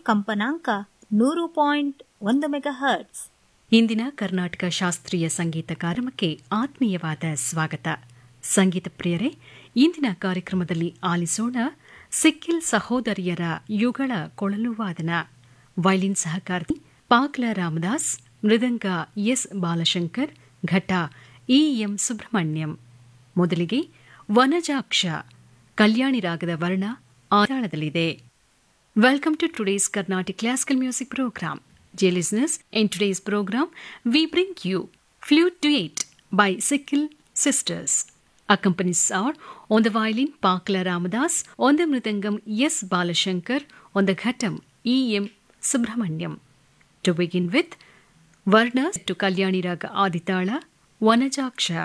ಕಂಪನಾಂಕ ನೂರು ಪಾಯಿಂಟ್ ಒಂದು ಮೆಗಾ ಹರ್ಟ್ಸ್ ಇಂದಿನ ಕರ್ನಾಟಕ ಶಾಸ್ತ್ರೀಯ ಸಂಗೀತ ಕಾರ್ಯಕ್ರಮಕ್ಕೆ ಆತ್ಮೀಯವಾದ ಸ್ವಾಗತ ಸಂಗೀತ ಪ್ರಿಯರೇ ಇಂದಿನ ಕಾರ್ಯಕ್ರಮದಲ್ಲಿ ಆಲಿಸೋಣ ಸಿಕ್ಕಿಲ್ ಸಹೋದರಿಯರ ಯುಗಳ ಕೊಳಲು ವಾದನ ವೈಲಿನ್ ಸಹಕಾರಿ ಪಾಕ್ಲ ರಾಮದಾಸ್ ಮೃದಂಗ ಎಸ್ ಬಾಲಶಂಕರ್ ಘಟ ಇಎಂ ಸುಬ್ರಹ್ಮಣ್ಯಂ ಮೊದಲಿಗೆ ವನಜಾಕ್ಷ ಕಲ್ಯಾಣಿ ರಾಗದ ವರ್ಣ ಆತಾಳದಲ್ಲಿದೆ Welcome to today's Carnatic Classical Music Program. Dear listeners, in today's program, we bring you Flute Duet by Sikil Sisters. Accompanies are on the violin Pakla Ramadas, on the mridangam S. Balashankar, on the ghatam E. M. Subramanyam. To begin with, Varnas to Kalyani Raga Aditala, Vanajaksha.